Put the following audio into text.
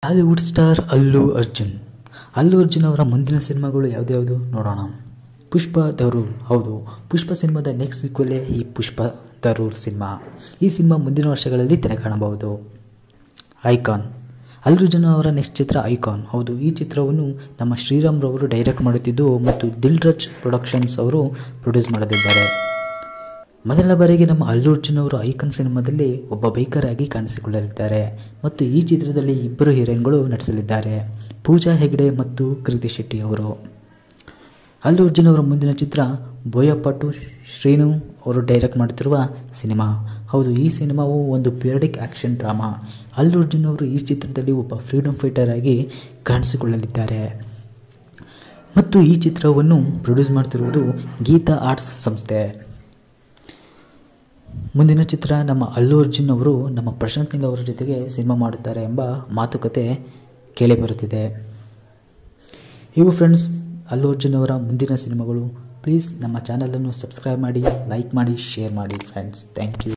Hollywood star ಅಲ್ಲು ಅರ್ಜುನ್ ಅಲ್ಲು ಅರ್ಜುನ್ ಅವರ ಮುಂದಿನ ಸಿನಿಮಾಗಳು ಯಾವ್ದ್ಯಾವುದು ನೋಡೋಣ ಪುಷ್ಪ ದ ರೂಲ್ ಹೌದು ಪುಷ್ಪ ಸಿನಿಮಾದ ನೆಕ್ಸ್ಟ್ ಸೀಕ್ವಲೇ ಈ ಪುಷ್ಪ ದ ರೂಲ್ ಸಿನಿಮಾ ಈ ಸಿನಿಮಾ ಮುಂದಿನ ವರ್ಷಗಳಲ್ಲಿ ತೆರೆ ಕಾಣಬಹುದು ಐಕಾನ್ ಅಲ್ಲು ಅರ್ಜುನ್ ಅವರ ನೆಕ್ಸ್ಟ್ ಚಿತ್ರ ಐಕಾನ್ ಹೌದು ಈ ಚಿತ್ರವನ್ನು ನಮ್ಮ ಶ್ರೀರಾಮ್ ರವರು ಡೈರೆಕ್ಟ್ ಮಾಡುತ್ತಿದ್ದು ಮತ್ತು ದಿಲ್ ರಚ್ ಪ್ರೊಡಕ್ಷನ್ಸ್ ಅವರು ಪ್ರೊಡ್ಯೂಸ್ ಮಾಡಲಿದ್ದಾರೆ ಮೊದಲ ಬಾರಿಗೆ ನಮ್ಮ ಅಲ್ಲು ಅರ್ಜುನ್ ಅವರು ಐಕನ್ ಸಿನಿಮಾದಲ್ಲಿ ಒಬ್ಬ ಬೈಕರ್ ಆಗಿ ಕಾಣಿಸಿಕೊಳ್ಳಲಿದ್ದಾರೆ ಮತ್ತು ಈ ಚಿತ್ರದಲ್ಲಿ ಇಬ್ಬರು ಹೀರೋಯಿನ್ಗಳು ನಟಿಸಲಿದ್ದಾರೆ ಪೂಜಾ ಹೆಗ್ಡೆ ಮತ್ತು ಕೃತಿ ಶೆಟ್ಟಿ ಅವರು ಅಲ್ಲು ಅರ್ಜುನ್ ಅವರ ಮುಂದಿನ ಚಿತ್ರ ಬೋಯಪಟ್ಟು ಶ್ರೀನು ಅವರು ಡೈರೆಕ್ಟ್ ಮಾಡುತ್ತಿರುವ ಸಿನಿಮಾ ಹೌದು ಈ ಸಿನಿಮಾವು ಒಂದು ಪಿರಿಯಡಿಕ್ ಆ್ಯಕ್ಷನ್ ಡ್ರಾಮಾ ಅಲ್ಲು ಅರ್ಜುನ್ ಅವರು ಈ ಚಿತ್ರದಲ್ಲಿ ಒಬ್ಬ ಫ್ರೀಡಮ್ ಫೈಟರ್ ಆಗಿ ಕಾಣಿಸಿಕೊಳ್ಳಲಿದ್ದಾರೆ ಮತ್ತು ಈ ಚಿತ್ರವನ್ನು ಪ್ರೊಡ್ಯೂಸ್ ಮಾಡ್ತಿರುವುದು ಗೀತಾ ಆರ್ಟ್ಸ್ ಸಂಸ್ಥೆ ಮುಂದಿನ ಚಿತ್ರ ನಮ್ಮ ಅಲ್ಲು ಅರ್ಜುನ್ ಅವರು ನಮ್ಮ ಪ್ರಶಾಂತ್ ನೀಲ್ ಅವರ ಜೊತೆಗೆ ಸಿನಿಮಾ ಮಾಡುತ್ತಾರೆ ಎಂಬ ಮಾತುಕತೆ ಕೇಳಿಬರುತ್ತಿದೆ ಇವು ಫ್ರೆಂಡ್ಸ್ ಅಲ್ಲು ಅರ್ಜುನ್ ಅವರ ಮುಂದಿನ ಸಿನಿಮಾಗಳು ಪ್ಲೀಸ್ ನಮ್ಮ ಚಾನಲನ್ನು ಸಬ್ಸ್ಕ್ರೈಬ್ ಮಾಡಿ ಲೈಕ್ ಮಾಡಿ ಶೇರ್ ಮಾಡಿ ಫ್ರೆಂಡ್ಸ್ ಥ್ಯಾಂಕ್ ಯು